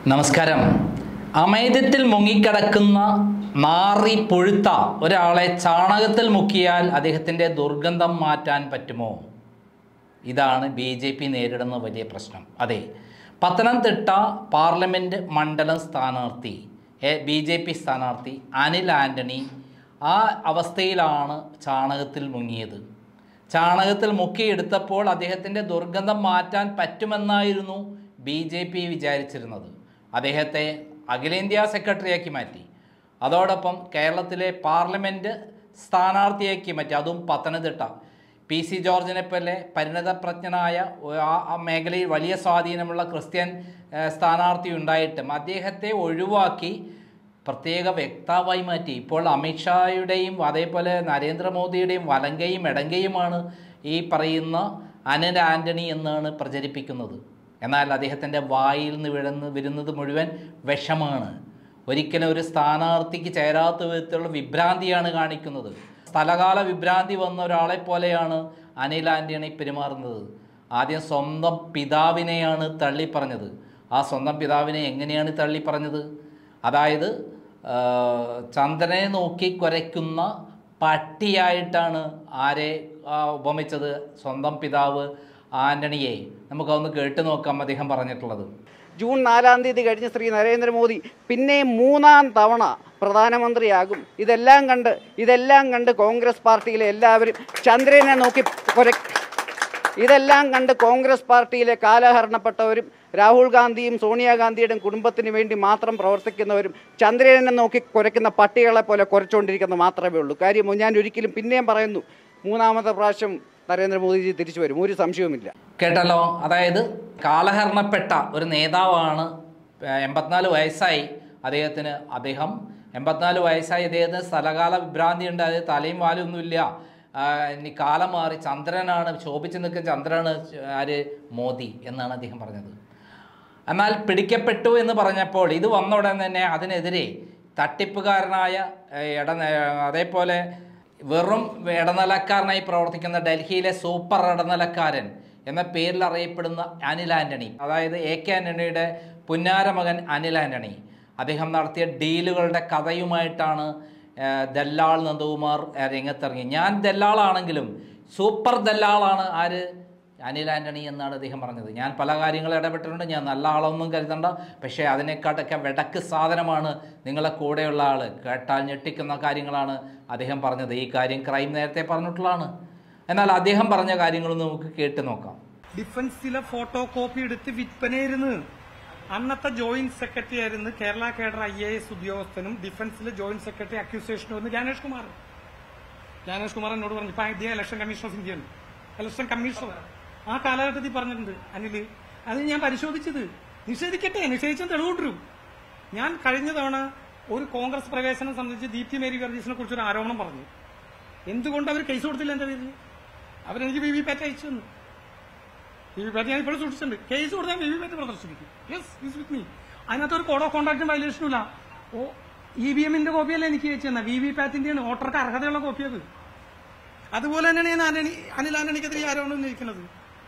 നമസ്കാരം അമേദ്യത്തിൽ മുങ്ങിക്കിടക്കുന്ന നാറി പുഴുത്ത ഒരാളെ ചാണകത്തിൽ മുക്കിയാൽ അദ്ദേഹത്തിൻ്റെ ദുർഗന്ധം മാറ്റാൻ പറ്റുമോ ഇതാണ് ബി ജെ പി നേരിടുന്ന വലിയ പ്രശ്നം അതെ പത്തനംതിട്ട പാർലമെൻറ്റ് മണ്ഡലം സ്ഥാനാർത്ഥി ബി ജെ പി സ്ഥാനാർത്ഥി അനിൽ ആൻ്റണി ആ അവസ്ഥയിലാണ് ചാണകത്തിൽ മുങ്ങിയത് ചാണകത്തിൽ മുക്കിയെടുത്തപ്പോൾ അദ്ദേഹത്തിൻ്റെ ദുർഗന്ധം മാറ്റാൻ പറ്റുമെന്നായിരുന്നു ബി ജെ പി വിചാരിച്ചിരുന്നത് അദ്ദേഹത്തെ അഖിലേന്ത്യാ സെക്രട്ടറിയാക്കി മാറ്റി അതോടൊപ്പം കേരളത്തിലെ പാർലമെൻറ്റ് സ്ഥാനാർത്ഥിയാക്കി മാറ്റി അതും പത്തനംതിട്ട പി സി ജോർജിനെ പോലെ പരിണതപ്രജ്ഞനായ ആ ആ മേഖലയിൽ വലിയ സ്വാധീനമുള്ള ക്രിസ്ത്യൻ ഏഹ്, സ്ഥാനാർത്ഥി ഉണ്ടായിട്ടും അദ്ദേഹത്തെ ഒഴിവാക്കി പ്രത്യേക വ്യക്താവായി മാറ്റി ഇപ്പോൾ അമിത്ഷായുടെയും അതേപോലെ നരേന്ദ്രമോദിയുടെയും വലങ്കയും ഇടങ്കയുമാണ് ഈ പറയുന്ന അനിൽ ആൻ്റണി എന്നാണ് പ്രചരിപ്പിക്കുന്നത് എന്നാൽ അദ്ദേഹത്തിൻ്റെ വായിൽ നിന്ന് വിഴുന്ന് വരുന്നത് മുഴുവൻ വിഷമാണ് ഒരിക്കലും ഒരു സ്ഥാനാർത്ഥിക്ക് ചേരാത്ത വിധത്തിലുള്ള വിഭ്രാന്തിയാണ് കാണിക്കുന്നത് സ്ഥലകാല വിഭ്രാന്തി വന്ന ഒരാളെ പോലെയാണ് അനിൽ ആൻ്റണി പെരുമാറുന്നത് ആദ്യം സ്വന്തം പിതാവിനെയാണ് തള്ളി പറഞ്ഞത് ആ സ്വന്തം പിതാവിനെ എങ്ങനെയാണ് തള്ളി പറഞ്ഞത് അതായത് ആ, ചന്ദ്രനെ നോക്കി കുരയ്ക്കുന്ന പട്ടിയായിട്ടാണ് ആരെ ആ, ഉപമിച്ചത് സ്വന്തം പിതാവ് ആൻ്റണിയെ നമുക്കതൊന്ന് കേട്ട് നോക്കാം അദ്ദേഹം പറഞ്ഞിട്ടുള്ളത് ജൂൺ നാലാം തീയതി കഴിഞ്ഞ് ശ്രീ നരേന്ദ്രമോദി പിന്നെയും മൂന്നാം തവണ പ്രധാനമന്ത്രിയാകും ഇതെല്ലാം കണ്ട് ഇതെല്ലാം കണ്ട് കോൺഗ്രസ് പാർട്ടിയിലെ എല്ലാവരും ചന്ദ്രനെ നോക്കി കുര ഇതെല്ലാം കണ്ട് കോൺഗ്രസ് പാർട്ടിയിലെ കാലഹരണപ്പെട്ടവരും രാഹുൽ ഗാന്ധിയും സോണിയാഗാന്ധിയുടെയും കുടുംബത്തിന് വേണ്ടി മാത്രം പ്രവർത്തിക്കുന്നവരും ചന്ദ്രനെ നോക്കി കുരയ്ക്കുന്ന പട്ടികളെ പോലെ കുരച്ചുകൊണ്ടിരിക്കുന്നത് മാത്രമേ ഉള്ളൂ കാര്യം ഞാൻ ഒരിക്കലും പിന്നെയും പറയുന്നു മൂന്നാമത്തെ പ്രാവശ്യം നരേന്ദ്രമോദിജി തിരിച്ചു വരും ഒരു സംശയവുമില്ല കേട്ടല്ലോ അതായത് കാലഹരണപ്പെട്ട ഒരു നേതാവാണ് ഏഹ്, എൺപത്തിനാല് വയസ്സായി അദ്ദേഹത്തിന് അദ്ദേഹം എൺപത്തിനാല് വയസ്സായി അദ്ദേഹത്തിന് സ്ഥലകാല വിഭ്രാന്തി ഉണ്ട് അതായത് തലയും വാലും ഒന്നുമില്ല ആഹ്, ഇനി കാലം മാറി ചന്ദ്രനാണ് ശോഭിച്ച് നിൽക്കുന്ന ചന്ദ്രനാണ് ആര് മോദി എന്നാണ് അദ്ദേഹം പറഞ്ഞത് എന്നാൽ പിടിക്കപ്പെട്ടു എന്ന് പറഞ്ഞപ്പോൾ ഇത് വന്ന ഉടൻ തന്നെ അതിനെതിരെ തട്ടിപ്പുകാരനായ ഏഹ്, ഇട അതേപോലെ വെറും ഇടനിലക്കാരനായി പ്രവർത്തിക്കുന്ന ഡൽഹിയിലെ സൂപ്പർ ഇടനിലക്കാരൻ എന്ന പേരിൽ അറിയപ്പെടുന്ന അനിൽ ആൻ്റണി അതായത് എ കെ ആൻ്റണിയുടെ പുന്നാരമകൻ അനിൽ ആൻ്റണി അദ്ദേഹം നടത്തിയ ഡീലുകളുടെ കഥയുമായിട്ടാണ് ഏഹ്, ദല്ലാൾ നന്ദകുമാർ ഏഹ്, രംഗത്തിറങ്ങി ഞാൻ ദല്ലാളാണെങ്കിലും സൂപ്പർ ദല്ലാളാണ് ആര് അനിൽ ആൻ്റണി എന്നാണ് അദ്ദേഹം പറഞ്ഞത് ഞാൻ പല കാര്യങ്ങളും ഇടപെട്ടിട്ടുണ്ട് ഞാൻ നല്ല ആളൊന്നും കരുതണ്ട പക്ഷേ അതിനെക്കാട്ടൊക്കെ വെടക്ക് സാധനമാണ് നിങ്ങളെ കൂടെയുള്ള ആൾ കേട്ടാൽ ഞെട്ടിക്കുന്ന കാര്യങ്ങളാണ് അദ്ദേഹം പറഞ്ഞത് ഈ കാര്യം ക്രൈം നേരത്തെ പറഞ്ഞിട്ടുള്ളതാണ് എന്നാൽ അദ്ദേഹം പറഞ്ഞ കാര്യങ്ങളൊന്ന് നമുക്ക് കേട്ട് നോക്കാം ഡിഫൻസിലെ ഫോട്ടോ കോപ്പി എടുത്ത് വിൽപ്പനയായിരുന്നു അന്നത്തെ ജോയിന്റ് സെക്രട്ടറി ആയിരുന്നു Kerala cadre I A S ഉദ്യോഗസ്ഥനും ഡിഫൻസിലെ ജോയിന്റ് സെക്രട്ടറി അക്യൂസേഷനും വന്ന് ജ്ഞാനേഷ് കുമാർ ജ്ഞാനേഷ് കുമാർ എന്നോട് പറഞ്ഞു ഇപ്പൊ ഇന്ത്യ ഇലക്ഷൻ കമ്മീഷൻ ഓഫ് ഇന്ത്യയാണ് ഇലക്ഷൻ കമ്മീഷണർ ആ കാലഘട്ടത്തിൽ പറഞ്ഞിട്ടുണ്ട് അനില് അത് ഞാൻ പരിശോധിച്ചത് നിഷേധിക്കട്ടെ നിഷേധിച്ചാൽ തെളിവുകൊണ്ടിരും ഞാൻ കഴിഞ്ഞ തവണ ഒരു കോൺഗ്രസ് പ്രവേശനം സംബന്ധിച്ച് ദീപ്തി മേരി വർഗീസിനെ കുറിച്ച് ഒരു ആരോപണം പറഞ്ഞു എന്തുകൊണ്ട് അവർ കേസ് കൊടുത്തില്ല എന്റെ പേരിൽ അവരെനിക്ക് വി വി പാറ്റ് അയച്ചു തന്നു വി വി പാറ്റ് ഞാൻ ഇപ്പോഴും സൂക്ഷിച്ചിട്ടുണ്ട് കേസ് കൊടുത്താൽ വി വി പാറ്റ് പ്രദർശിപ്പിക്കും യെസ് ഈസ് വിത്ത് മീ അതിനകത്ത് ഒരു കോഡ് ഓഫ് കോൺടാക്റ്റും വയലേഷനും ഇല്ല ഓ ഇ വി എമ്മിന്റെ കോപ്പിയല്ല എനിക്ക് അയച്ചു തന്നെ വി വി പാറ്റിന്റെയാണ് വോട്ടർക്ക് അർഹതയുള്ള കോപ്പി അത് അതുപോലെ തന്നെയാണ് ഞാൻ ആന്റണി അനിൽ ആന്റണിക്കെതിരെ ആരോപണം ഉന്നയിക്കുന്നത്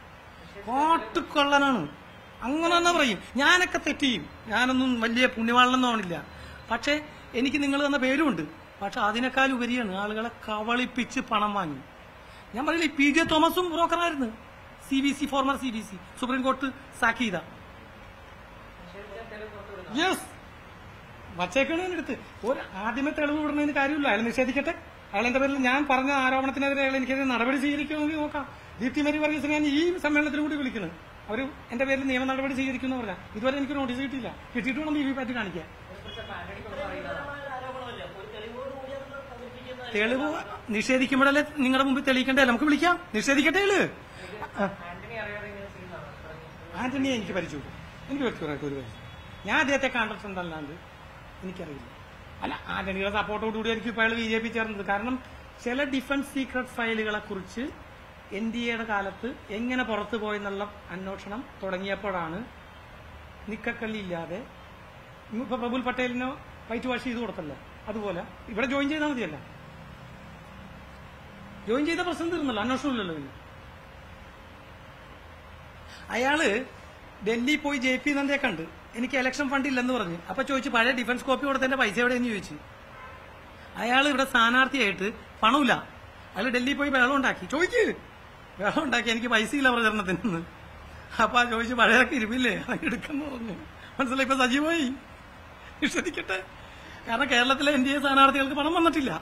കാട്ടുകൊള്ളനാണ് അങ്ങനെ തന്നെ പറയും ഞാനൊക്കെ തെറ്റ് ചെയ്യും ഞാനൊന്നും വലിയ പുണ്യവാളനൊന്നും ആവണില്ല പക്ഷേ എനിക്ക് നിങ്ങൾ തന്ന പേരുമുണ്ട് പക്ഷെ അതിനേക്കാൾ ഉപരിയാണ് ആളുകളെ കവളിപ്പിച്ച് പണം വാങ്ങി ഞാൻ പറയില്ല പി ജെ തോമസും ബ്രോക്കറായിരുന്നു C B C former C B C supreme court സാക്കി ചെയ്ത യെസ് വച്ചേക്കാണ് എടുത്ത് ഒരു ആദ്യമേ തെളിവ് വിടുന്നതിന് കാര്യമില്ല അയാൾ നിഷേധിക്കട്ടെ അയാൾ എന്റെ പേരിൽ ഞാൻ പറഞ്ഞ ആരോപണത്തിനെതിരെ അയാൾ എനിക്കെതിരെ നടപടി സ്വീകരിക്കുമെങ്കിൽ നോക്കാം ദീപ്തി മേരി വർഗീസിനെ ഞാൻ ഈ സമ്മേളനത്തിൽ കൂടി വിളിക്കുന്നത് അവർ എന്റെ പേരിൽ നിയമ നടപടി സ്വീകരിക്കുന്നു പറഞ്ഞാൽ ഇതുവരെ എനിക്ക് നോട്ടീസ് കിട്ടിയില്ല കിട്ടിയിട്ട് വേണം ബി വി പാറ്റ് കാണിക്കാൻ തെളിവ് നിഷേധിക്കുമ്പോഴല്ലേ നിങ്ങളുടെ മുമ്പിൽ തെളിയിക്കണ്ടേ നമുക്ക് വിളിക്കാം നിഷേധിക്കട്ടെ അയാള് ആ. ആന്റണിയെ എനിക്ക് പരിചയം എനിക്ക് വ്യക്തിപരമായിട്ട് ഒരു പരിചയം ഞാൻ അദ്ദേഹത്തെ കണ്ടിട്ടുണ്ടല്ലാണ്ട് എനിക്കറിയില്ല അല്ല ആന്റണിയുടെ സപ്പോർട്ടോടുകൂടി എനിക്ക് ഇപ്പോൾ അയാൾ ബി ജെ പി ചേർന്നത് കാരണം ചില ഡിഫൻസ് സീക്രട്ട് ഫയലുകളെ കുറിച്ച് എൻ ഡി എയുടെ കാലത്ത് എങ്ങനെ പുറത്തു പോയെന്നുള്ള അന്വേഷണം തുടങ്ങിയപ്പോഴാണ് നിക്കക്കള്ളി ഇല്ലാതെ ഇപ്പൊ പ്രഫുൽ പട്ടേലിനോ വൈറ്റ് വാഷ് ചെയ്ത് കൊടുത്തല്ലോ അതുപോലെ ഇവിടെ ജോയിൻ ചെയ്താൽ മതിയല്ല ജോയിൻ ചെയ്ത പ്രശ്നം തീർന്നല്ലോ അന്വേഷണമില്ലല്ലോ പിന്നെ അയാള് ഡൽഹി പോയി ജെ പി നന്ദയെ കണ്ട് എനിക്ക് ഇലക്ഷൻ ഫണ്ട് ഇല്ലെന്ന് പറഞ്ഞു അപ്പൊ ചോദിച്ചു പഴയ ഡിഫൻസ് കോപ്പി കൊടുത്തതിന്റെ പൈസ എവിടെയെന്ന് ചോദിച്ചു അയാൾ ഇവിടെ സ്ഥാനാർത്ഥിയായിട്ട് പണമില്ല അയാൾ ഡൽഹി പോയി വെള്ളം ഉണ്ടാക്കി ചോദിക്ക് വെള്ളം ഉണ്ടാക്കി എനിക്ക് പൈസ ഇല്ല പ്രചരണത്തിന് അപ്പൊ ആ ചോദിച്ചു പഴയൊക്കെ ഇരുമില്ലേ അതൊക്കെ എടുക്കുന്നു പറഞ്ഞു മനസ്സിലായി ഇപ്പൊ സജീവമായി വിശ്വസിക്കട്ടെ കാരണം കേരളത്തിലെ എൻ ഡി എ സ്ഥാനാർത്ഥികൾക്ക് പണം വന്നിട്ടില്ല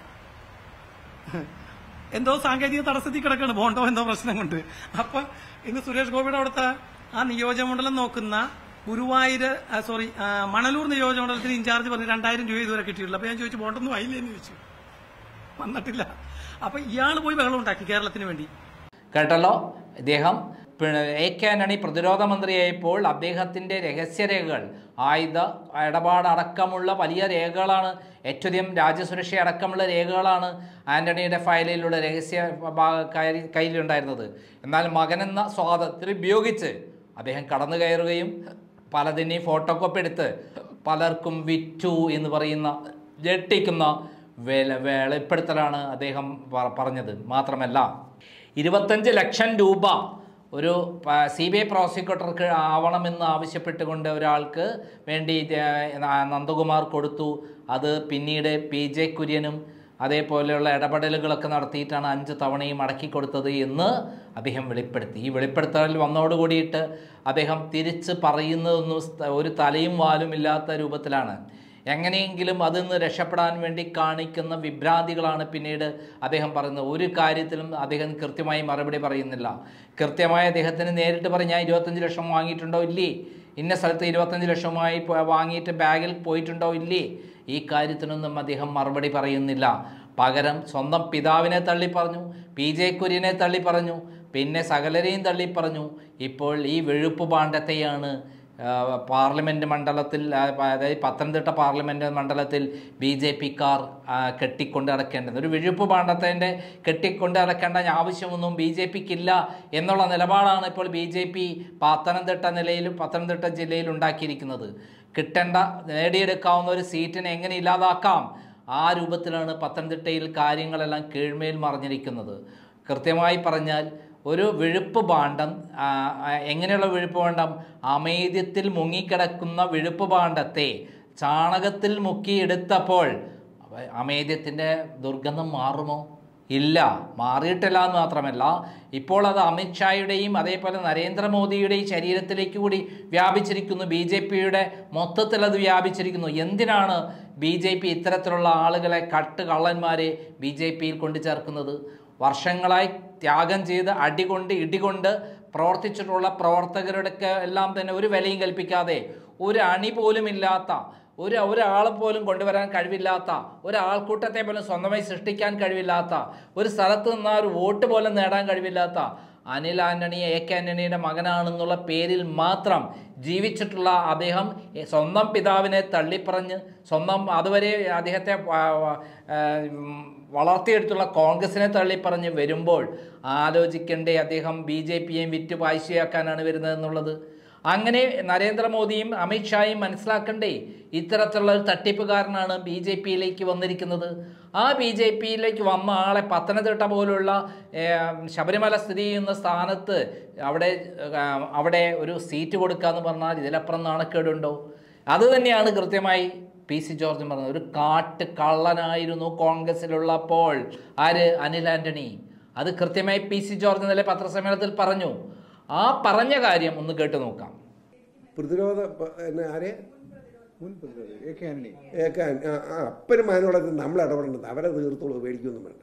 എന്തോ സാങ്കേതിക തടസ്സത്തിൽ കിടക്കാണ് ബോണ്ടോ എന്തോ പ്രശ്നം കൊണ്ട് അപ്പൊ ഇന്ന് സുരേഷ് ഗോപിയുടെ അവിടുത്തെ ആ നിയോജകമണ്ഡലം നോക്കുന്ന ഗുരുവായൂര് സോറി മണലൂർ നിയോജകമണ്ഡലത്തിന് ഇൻചാർജ് പറഞ്ഞ് രണ്ടായിരം രൂപ ഇതുവരെ കിട്ടിയിട്ടില്ല അപ്പൊ ഞാൻ ചോദിച്ചു ബോണ്ടൊന്നും ആയില്ലേന്ന് ചോദിച്ചു വന്നിട്ടില്ല അപ്പൊ ഇയാൾ പോയി വെള്ളം ഉണ്ടാക്കി കേരളത്തിന് വേണ്ടി കേട്ടല്ലോ ഇദ്ദേഹം പിന്നെ എ കെ ആന്റണി പ്രതിരോധ മന്ത്രിയായപ്പോൾ അദ്ദേഹത്തിൻ്റെ രഹസ്യരേഖകൾ ആയുധ ഇടപാടടക്കമുള്ള വലിയ രേഖകളാണ് ഏറ്റവും അധികം രാജ്യസുരക്ഷ അടക്കമുള്ള രേഖകളാണ് ആന്റണിയുടെ ഫയലിലൂടെ രഹസ്യ ഭാഗ- കൈ- കയ്യിലുണ്ടായിരുന്നത് എന്നാൽ മകനെന്ന സ്വാതന്ത്ര്യം ഉപയോഗിച്ച് അദ്ദേഹം കടന്നു കയറുകയും പലതിനെയും ഫോട്ടോ കോപ്പി എടുത്ത് പലർക്കും വിറ്റു എന്ന് പറയുന്ന ഞെട്ടിക്കുന്ന വെല വെളിപ്പെടുത്തലാണ് അദ്ദേഹം പ- പറഞ്ഞത് മാത്രമല്ല ഇരുപത്തഞ്ച് ലക്ഷം രൂപ ഒരു സി ബി ഐ പ്രോസിക്യൂട്ടർക്ക് ആവണമെന്ന് ആവശ്യപ്പെട്ടുകൊണ്ട് ഒരാൾക്ക് വേണ്ടി ഏഹ്, നന്ദകുമാർ കൊടുത്തു അത് പിന്നീട് പി ജെ കുര്യനും അതേപോലെയുള്ള ഇടപെടലുകളൊക്കെ നടത്തിയിട്ടാണ് അഞ്ച് തവണയും മടക്കി കൊടുത്തത് എന്ന് അദ്ദേഹം വെളിപ്പെടുത്തി ഈ വെളിപ്പെടുത്തൽ വന്നതോടുകൂടിയിട്ട് അദ്ദേഹം തിരിച്ച് പറയുന്നതൊന്നും സ്ത- ഒരു തലയും വാലും ഇല്ലാത്ത രൂപത്തിലാണ് എങ്ങനെയെങ്കിലും അതിൽ നിന്ന് രക്ഷപ്പെടാൻ വേണ്ടി കാണിക്കുന്ന വിഭ്രാന്തികളാണ് പിന്നീട് അദ്ദേഹം പറയുന്നത് ഒരു കാര്യത്തിലും അദ്ദേഹം കൃത്യമായി മറുപടി പറയുന്നില്ല കൃത്യമായി അദ്ദേഹത്തിന് നേരിട്ട് പറയും ഞാൻ ഇരുപത്തഞ്ച് ലക്ഷം വാങ്ങിയിട്ടുണ്ടോ ഇല്ലേ ഇന്ന സ്ഥലത്ത് ഇരുപത്തഞ്ച് ലക്ഷമായി പോ- വാങ്ങിയിട്ട് ബാഗിൽ പോയിട്ടുണ്ടോ ഇല്ലേ ഈ കാര്യത്തിനൊന്നും അദ്ദേഹം മറുപടി പറയുന്നില്ല പകരം സ്വന്തം പിതാവിനെ തള്ളി പറഞ്ഞു പി ജെ കുര്യനെ തള്ളി പറഞ്ഞു പിന്നെ സകലരെയും തള്ളി പറഞ്ഞു ഇപ്പോൾ ഈ വെഴുപ്പ് പാണ്ഡത്തെയാണ് ആ, പാർലമെൻറ്റ് മണ്ഡലത്തിൽ ആ, അതായത് പത്തനംതിട്ട പാർലമെൻറ്റ് മണ്ഡലത്തിൽ ബി ജെ പിക്കാർ കെട്ടിക്കൊണ്ട് നടക്കേണ്ടത് ഒരു വിഴുപ്പ് പാണ്ഡത്തിൻ്റെ കെട്ടിക്കൊണ്ട് നടക്കേണ്ട ആവശ്യമൊന്നും ബി ജെ പിക്കില്ല എന്നുള്ള നിലപാടാണ് ഇപ്പോൾ ബി ജെ പി പത്തനംതിട്ട നിലയിലും പത്തനംതിട്ട ജില്ലയിൽ ഉണ്ടാക്കിയിരിക്കുന്നത് കിട്ടേണ്ട നേടിയെടുക്കാവുന്ന ഒരു സീറ്റിനെ എങ്ങനെ ഇല്ലാതാക്കാം ആ രൂപത്തിലാണ് പത്തനംതിട്ടയിൽ കാര്യങ്ങളെല്ലാം കീഴ്മേൽ മറിഞ്ഞിരിക്കുന്നത് കൃത്യമായി പറഞ്ഞാൽ ഒരു വിഴുപ്പ് ഭാണ്ഡം ആ, ആ, എങ്ങനെയുള്ള വിഴുപ്പ് ഭാണ്ഡം അമേദ്യത്തിൽ മുങ്ങിക്കിടക്കുന്ന വിഴുപ്പ് ഭാണ്ഡത്തെ ചാണകത്തിൽ മുക്കിയെടുത്തപ്പോൾ അവ- അമേദ്യത്തിൻ്റെ ദുർഗന്ധം മാറുമോ ഇല്ല മാറിയിട്ടില്ല എന്ന് മാത്രമല്ല ഇപ്പോൾ അത് അമിത്ഷായുടെയും അതേപോലെ നരേന്ദ്രമോദിയുടെയും ശരീരത്തിലേക്ക് കൂടി വ്യാപിച്ചിരിക്കുന്നു ബി ജെ പിയുടെ മൊത്തത്തിൽ അത് വ്യാപിച്ചിരിക്കുന്നു എന്തിനാണ് ബി ജെ പി ഇത്തരത്തിലുള്ള ആളുകളെ കട്ട് കള്ളന്മാരെ ബി ജെ പിയിൽ കൊണ്ടു ചേർക്കുന്നത് വർഷങ്ങളായി ത്യാഗം ചെയ്ത് അടികൊണ്ട് ഇടികൊണ്ട് പ്രവർത്തിച്ചിട്ടുള്ള പ്രവർത്തകരുടെയൊക്കെ എല്ലാം തന്നെ ഒരു വിലയും കൽപ്പിക്കാതെ ഒരു അണി പോലും ഇല്ലാത്ത ഒരു ഒരാളെ പോലും കൊണ്ടുവരാൻ കഴിവില്ലാത്ത ഒരാൾക്കൂട്ടത്തെ പോലും സ്വന്തമായി സൃഷ്ടിക്കാൻ കഴിവില്ലാത്ത ഒരു സ്ഥലത്ത് നിന്ന് ഒരു വോട്ട് പോലും നേടാൻ കഴിവില്ലാത്ത അനിൽ ആന്റണി എ കെ ആന്റണിയുടെ മകനാണെന്നുള്ള പേരിൽ മാത്രം ജീവിച്ചിട്ടുള്ള അദ്ദേഹം സ്വന്തം പിതാവിനെ തള്ളിപ്പറഞ്ഞ് സ്വന്തം അതുവരെ അദ്ദേഹത്തെ ആ, ആ, ഉം, വളർത്തിയെടുത്തുള്ള കോൺഗ്രസിനെ തള്ളിപ്പറഞ്ഞ് വരുമ്പോൾ ആലോചിക്കേണ്ടേ അദ്ദേഹം ബി ജെ പിയെയും വിറ്റ് പായ്ശയാക്കാനാണ് വരുന്നതെന്നുള്ളത് അങ്ങനെ നരേന്ദ്രമോദിയും അമിത്ഷായും മനസ്സിലാക്കണ്ടേ ഇത്തരത്തിലുള്ള ഒരു തട്ടിപ്പുകാരനാണ് ബി ജെ പിയിലേക്ക് വന്നിരിക്കുന്നത് ആ ബി ജെ പിയിലേക്ക് വന്ന ആളെ പത്തനംതിട്ട പോലുള്ള ഏർ, ശബരിമല സ്ഥിതി ചെയ്യുന്ന സ്ഥാനത്ത് അവിടെ ആ, അവിടെ ഒരു സീറ്റ് കൊടുക്കുക എന്ന് പറഞ്ഞാൽ ഇതിലപ്പുറം നാണക്കേടുണ്ടോ അത് തന്നെയാണ് കൃത്യമായി പി സി ജോർജ് പറഞ്ഞത് ഒരു കാട്ട് കള്ളനായിരുന്നു കോൺഗ്രസിലുള്ളപ്പോൾ ആര് അനിൽ ആന്റണി അത് കൃത്യമായി പി സി ജോർജ് ഇന്നലെ പത്രസമ്മേളനത്തിൽ പറഞ്ഞു ആ പറഞ്ഞ കാര്യം ഒന്ന് കേട്ട് നോക്കാം പ്രതിരോധ പ- എന്നെ ആരെ മുൻ പ്രതിരോധി എ കെ ആന്റണി ഏക്കാൻ ആ ആ, അപ്പനും മകനോടെ നമ്മൾ ഇടപെടേണ്ടത് അവരെ തീർത്തോളൂ പേടിക്കൊന്നും വേണ്ട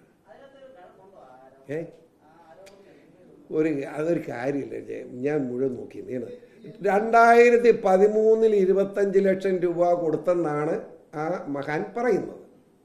ഏ ഒരു അതൊരു കാര്യമില്ല ജയ. ഞാൻ മുഴുവൻ നോക്കി നീണ് രണ്ടായിരത്തി പതിമൂന്നിൽ ഇരുപത്തഞ്ച് ലക്ഷം രൂപ കൊടുത്തെന്നാണ് ആ മഹാൻ പറയുന്നത്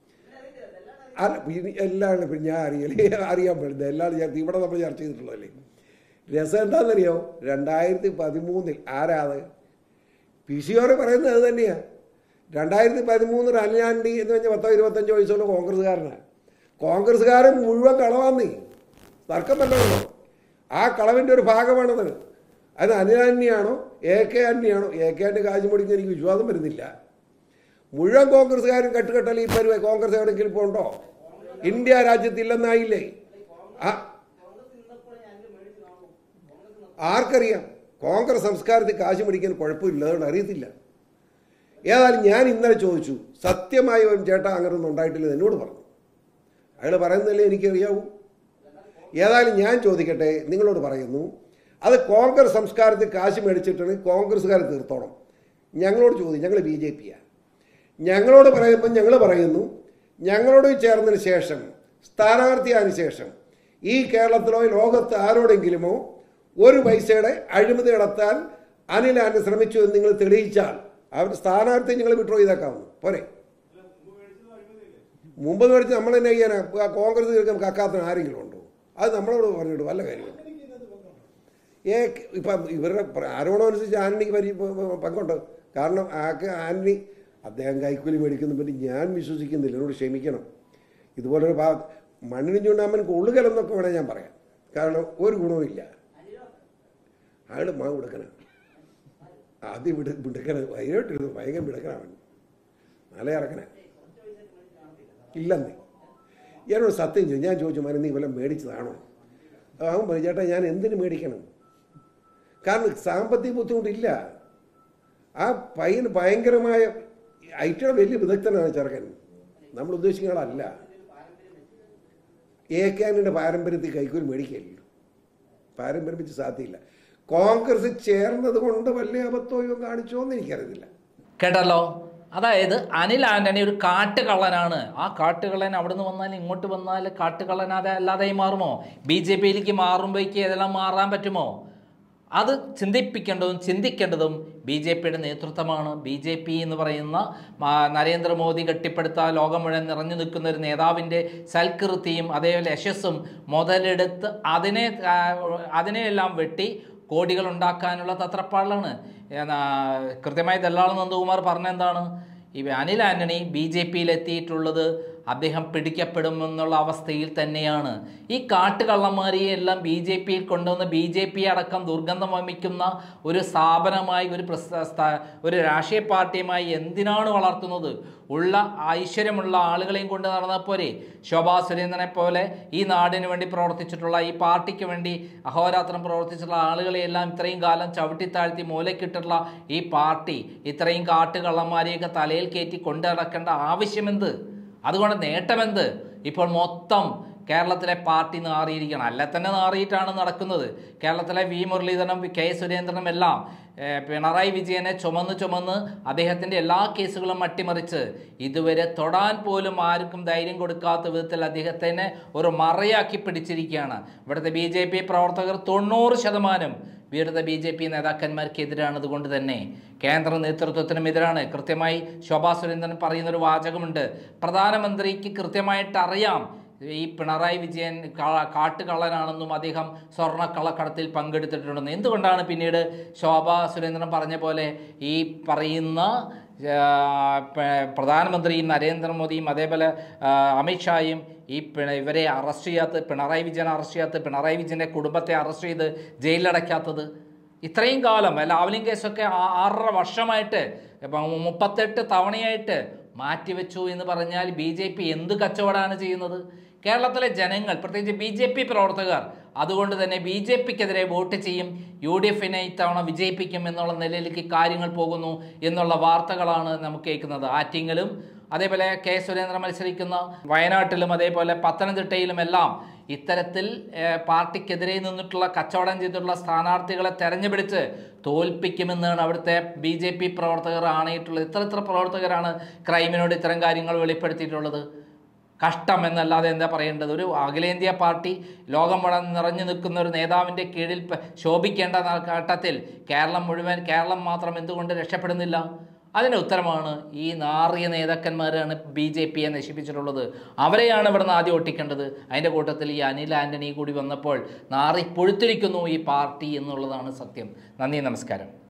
അല്ല ഇനി എല്ലാം ഇപ്പം ഞാൻ അറിയലേ അറിയാൻ പറ്റുന്നത് എല്ലാം ഞാൻ ഇവിടെ നമ്മൾ ചർച്ച ചെയ്തിട്ടുള്ളതല്ലേ രസം എന്താണെന്നറിയോ രണ്ടായിരത്തി പതിമൂന്നിൽ ആരാത് പി സി ഓർ പറയുന്നത് അത് തന്നെയാണ് രണ്ടായിരത്തി പതിമൂന്നിൽ അനിലാണ്ടി എന്ന് പറഞ്ഞാൽ പത്തോ ഇരുപത്തഞ്ചോ വയസ്സുള്ള കോൺഗ്രസ്സുകാരനാണ് കോൺഗ്രസ്സുകാരൻ മുഴുവൻ കളവാന്നേ തർക്കം വല്ലതുണ്ടോ ആ കളവിൻ്റെ ഒരു ഭാഗമാണത് അത് അനിലാന്യാണോ എ കെ ആന്റണിയാണോ എ കെ ആന്റണി കാശ് മുടിക്കുന്ന എനിക്ക് വിശ്വാസം വരുന്നില്ല മുഴുവൻ കോൺഗ്രസ്സുകാരും കെട്ടുകെട്ടൽ ഈ പരുവ കോൺഗ്രസ് എവിടെയെങ്കിലും ഇപ്പോൾ ഉണ്ടോ ഇന്ത്യ രാജ്യത്തില്ലെന്നായില്ലേ ആ ആർക്കറിയാം കോൺഗ്രസ് സംസ്കാരത്തിൽ കാശ് പിടിക്കാൻ കുഴപ്പമില്ല അതുകൊണ്ട് അറിയത്തില്ല ഏതായാലും ഞാൻ ഇന്നലെ ചോദിച്ചു സത്യമായി ഒരു ചേട്ടാ അങ്ങനൊന്നും ഉണ്ടായിട്ടില്ലെന്ന് എന്നോട് പറഞ്ഞു അയാൾ പറയുന്നതല്ലേ എനിക്കറിയാവൂ ഏതായാലും ഞാൻ ചോദിക്കട്ടെ നിങ്ങളോട് പറയുന്നു അത് കോൺഗ്രസ് സംസ്കാരത്തിൽ കാശ് മേടിച്ചിട്ടാണ് കോൺഗ്രസ്സുകാർ തീർത്തോണം ഞങ്ങളോട് ചോദിക്കും ഞങ്ങൾ ബി ജെ പിയാണ് ഞങ്ങളോട് പറയുമ്പോൾ ഞങ്ങൾ പറയുന്നു ഞങ്ങളോട് ചേർന്നതിന് ശേഷം സ്ഥാനാർത്ഥിയായതിനു ശേഷം ഈ കേരളത്തിലോ ലോകത്ത് ആരോടെങ്കിലുമോ ഒരു പൈസയുടെ അഴിമതി നടത്താൻ അനിൽ ആന്റണി ശ്രമിച്ചു എന്ന് നിങ്ങൾ തെളിയിച്ചാൽ അവർ സ്ഥാനാർത്ഥി നിങ്ങൾ വിഡ്രോ ചെയ്തേക്കാവുന്നു പോരെ മുമ്പ് മേടിച്ച് നമ്മൾ തന്നെ ചെയ്യാനാ ആ കോൺഗ്രസ് തീർക്കാൻ കക്കാത്ത ആരെങ്കിലും ഉണ്ടോ അത് നമ്മളോട് പറഞ്ഞിട്ട് വല്ല കാര്യവും ഏ ഇപ്പം ഇവരുടെ പ്ര- ആരോപണം അനുസരിച്ച് ആന്റണിക്ക് പരി പങ്കുണ്ട് കാരണം ആക്ക് ആന്റണി അദ്ദേഹം കൈക്കൂലി മേടിക്കുന്ന പറ്റി ഞാൻ വിശ്വസിക്കുന്നില്ല എന്നോട് ക്ഷമിക്കണം ഇതുപോലൊരു ഭാ മണ്ണിന് ചൂണ്ടാമൻ കൊള്ളുകലെന്നൊക്കെ വേണേൽ ഞാൻ പറയാം കാരണം ഒരു ഗുണവുമില്ല അയാൾ മാ കൊടുക്കനാണ് ആദ്യം വിട വിടുക്കണ ഭയങ്കരമായിട്ടിരുന്നു ഭയങ്കര വിടക്കനാണ് നല്ല ഇറക്കണ ഇല്ലെന്നേ എന്നോട് സത്യം ചെയ്തു ഞാൻ ചോദിച്ചു മന നീ വല്ലതും മേടിച്ചതാണോ അവൻ പറഞ്ഞു ചേട്ടാ ഞാൻ എന്തിനു മേടിക്കണം കാരണം സാമ്പത്തിക ബുദ്ധിമുട്ടില്ല ആ പയ്യന് ഭയങ്കരമായ ഐറ്റയുടെ വലിയ വിദഗ്ധനാണ് ചെറുക്കൻ നമ്മൾ ഉദ്ദേശിക്കുന്ന ആളല്ല എ കെ ആന്റണിയുടെ പാരമ്പര്യത്തിൽ കൈക്കൂലി മേടിക്കില്ലല്ലോ പാരമ്പര്യം വെച്ച് സാധ്യമില്ല കോൺഗ്രസ് ചേർന്നത് കൊണ്ട് വലിയ അബദ്ധവും കാണിച്ചോ എന്ന് എനിക്കറിയത്തില്ല കേട്ടല്ലോ അതായത് അനിൽ ആന്റണി ഒരു കാട്ടുകള്ളനാണ് ആ കാട്ടുകള്ളൻ അവിടെ നിന്ന് വന്നാൽ ഇങ്ങോട്ട് വന്നാൽ കാട്ടുകള്ളനാതെ അല്ലാതായി മാറുമോ ബി ജെ പിയിലേക്ക് മാറുമ്പോഴേക്ക് ഇതെല്ലാം മാറാൻ പറ്റുമോ അത് ചിന്തിപ്പിക്കേണ്ടതും ചിന്തിക്കേണ്ടതും ബി ജെ പിയുടെ നേതൃത്വമാണ് ബി ജെ പി എന്ന് പറയുന്ന ആ, നരേന്ദ്രമോദി കെട്ടിപ്പടുത്ത ലോകം മുഴുവൻ നിറഞ്ഞു നിൽക്കുന്ന ഒരു നേതാവിൻ്റെ സൽകൃതിയും അതേപോലെ യശസ്സും മുതലെടുത്ത് അതിനെ ആ, അതിനെയെല്ലാം വെട്ടി കോടികൾ ഉണ്ടാക്കാനുള്ള തത്രപ്പാടിലാണ് എന്നാ, കൃത്യമായി ദല്ലാൾ നന്ദകുമാർ പറഞ്ഞെന്താണ് ഈ അനിൽ ആന്റണി ബി ജെ പിയിൽ എത്തിയിട്ടുള്ളത് അദ്ദേഹം പിടിക്കപ്പെടുമെന്നുള്ള അവസ്ഥയിൽ തന്നെയാണ് ഈ കാട്ടുകള്ളന്മാരെയെ എല്ലാം ബി ജെ പിയിൽ കൊണ്ടുവന്ന് ബി ജെ പി അടക്കം ദുർഗന്ധം വമിക്കുന്ന ഒരു സ്ഥാപനമായി ഒരു പ്രസ്ഥ- സ്ഥ- ഒരു രാഷ്ട്രീയ പാർട്ടിയുമായി എന്തിനാണ് വളർത്തുന്നത് ഉള്ള ഐശ്വര്യമുള്ള ആളുകളെയും കൊണ്ട് നടന്നാൽ പോരെ ശോഭാ സുരേന്ദ്രനെ പോലെ ഈ നാടിന് വേണ്ടി പ്രവർത്തിച്ചിട്ടുള്ള ഈ പാർട്ടിക്ക് വേണ്ടി അഹോരാത്രം പ്രവർത്തിച്ചിട്ടുള്ള ആളുകളെയെല്ലാം ഇത്രയും കാലം ചവിട്ടിത്താഴ്ത്തി മൂലക്കിട്ടുള്ള ഈ പാർട്ടി ഇത്രയും കാട്ടുകള്ളന്മാരെയൊക്കെ തലയിൽ കയറ്റി കൊണ്ടു നടക്കേണ്ട ആവശ്യമെന്ത് അതുകൊണ്ട് നേട്ടമെന്ത് ഇപ്പോൾ മൊത്തം കേരളത്തിലെ പാർട്ടി നാറിയിരിക്കണം അല്ല തന്നെ നാറിയിട്ടാണ് നടക്കുന്നത് കേരളത്തിലെ വി മുരളീധരനും കെ സുരേന്ദ്രനും എല്ലാം ഏഹ്, പിണറായി വിജയനെ ചുമന്ന് ചുമന്ന് അദ്ദേഹത്തിൻ്റെ എല്ലാ കേസുകളും അട്ടിമറിച്ച് ഇതുവരെ തൊടാൻ പോലും ആർക്കും ധൈര്യം കൊടുക്കാത്ത വിധത്തിൽ അദ്ദേഹത്തിനെ ഒരു മറയാക്കി പിടിച്ചിരിക്കുകയാണ് ഇവിടുത്തെ ബി ജെ പി പ്രവർത്തകർ തൊണ്ണൂറ് ശതമാനം ഇവിടുത്തെ ബി ജെ പി നേതാക്കന്മാർക്കെതിരാണ് അതുകൊണ്ട് തന്നെ കേന്ദ്ര നേതൃത്വത്തിനും എതിരാണ് കൃത്യമായി ശോഭാ സുരേന്ദ്രൻ പറയുന്നൊരു വാചകമുണ്ട് പ്രധാനമന്ത്രിക്ക് കൃത്യമായിട്ട് അറിയാം ഈ പിണറായി വിജയൻ ക- കാട്ടുകള്ളനാണെന്നും അദ്ദേഹം സ്വർണ്ണക്കള്ളക്കടത്തിൽ പങ്കെടുത്തിട്ടുണ്ടെന്ന് എന്തുകൊണ്ടാണ് പിന്നീട് ശോഭാ സുരേന്ദ്രൻ പറഞ്ഞ പോലെ ഈ പറയുന്ന ആ, പ- പ്രധാനമന്ത്രിയും നരേന്ദ്രമോദിയും അതേപോലെ ആ, അമിത്ഷായും ഈ പിണ- ഇവരെ അറസ്റ്റ് ചെയ്യാത്ത പിണറായി വിജയനെ അറസ്റ്റ് ചെയ്യാത്ത പിണറായി വിജയൻ്റെ കുടുംബത്തെ അറസ്റ്റ് ചെയ്ത് ജയിലിലടയ്ക്കാത്തത് ഇത്രയും കാലം ലാവലിംഗ് കേസൊക്കെ ആ- ആറര വർഷമായിട്ട് ഇപ്പം മുപ്പത്തെട്ട് തവണയായിട്ട് മാറ്റിവെച്ചു എന്ന് പറഞ്ഞാൽ ബി ജെ പി എന്ത് കച്ചവടമാണ് ചെയ്യുന്നത് കേരളത്തിലെ ജനങ്ങൾ പ്രത്യേകിച്ച് ബി ജെ പി പ്രവർത്തകർ അതുകൊണ്ട് തന്നെ ബി ജെ പിക്കെതിരെ വോട്ട് ചെയ്യും യു ഡി എഫിനെ ഇത്തവണ വിജയിപ്പിക്കും എന്നുള്ള നിലയിലേക്ക് കാര്യങ്ങൾ പോകുന്നു എന്നുള്ള വാർത്തകളാണ് നമുക്ക് കേൾക്കുന്നത് ആറ്റിങ്ങലും അതേപോലെ കെ സുരേന്ദ്രൻ മത്സരിക്കുന്ന വയനാട്ടിലും അതേപോലെ പത്തനംതിട്ടയിലും എല്ലാം ഇത്തരത്തിൽ ഏഹ്, പാർട്ടിക്കെതിരെ നിന്നിട്ടുള്ള കച്ചവടം ചെയ്തിട്ടുള്ള സ്ഥാനാർത്ഥികളെ തെരഞ്ഞുപിടിച്ച് തോൽപ്പിക്കുമെന്നാണ് അവിടുത്തെ ബി ജെ പി പ്രവർത്തകർ ആണയിട്ടുള്ളത് ഇത്ര ഇത്ര പ്രവർത്തകരാണ് ക്രൈമിനോട് ഇത്തരം കാര്യങ്ങൾ വെളിപ്പെടുത്തിയിട്ടുള്ളത് കഷ്ടം എന്നല്ലാതെ എന്താ പറയേണ്ടത് ഒരു അഖിലേന്ത്യാ പാർട്ടി ലോകം മുഴുവൻ നിറഞ്ഞു നിൽക്കുന്ന ഒരു നേതാവിൻ്റെ കീഴിൽ പ- ശോഭിക്കേണ്ട ന- ഘട്ടത്തിൽ കേരളം മുഴുവൻ കേരളം മാത്രം എന്തുകൊണ്ട് രക്ഷപ്പെടുന്നില്ല അതിൻ്റെ ഉത്തരമാണ് ഈ നാറിയ നേതാക്കന്മാരാണ് ബി ജെ പിയെ നശിപ്പിച്ചിട്ടുള്ളത് അവരെയാണ് ഇവിടുന്ന് ആദ്യം ഒട്ടിക്കേണ്ടത് അതിൻ്റെ കൂട്ടത്തിൽ ഈ അനിൽ ആൻ്റണി കൂടി വന്നപ്പോൾ നാറി പൊഴുത്തിരിക്കുന്നു ഈ പാർട്ടി എന്നുള്ളതാണ് സത്യം നന്ദി നമസ്കാരം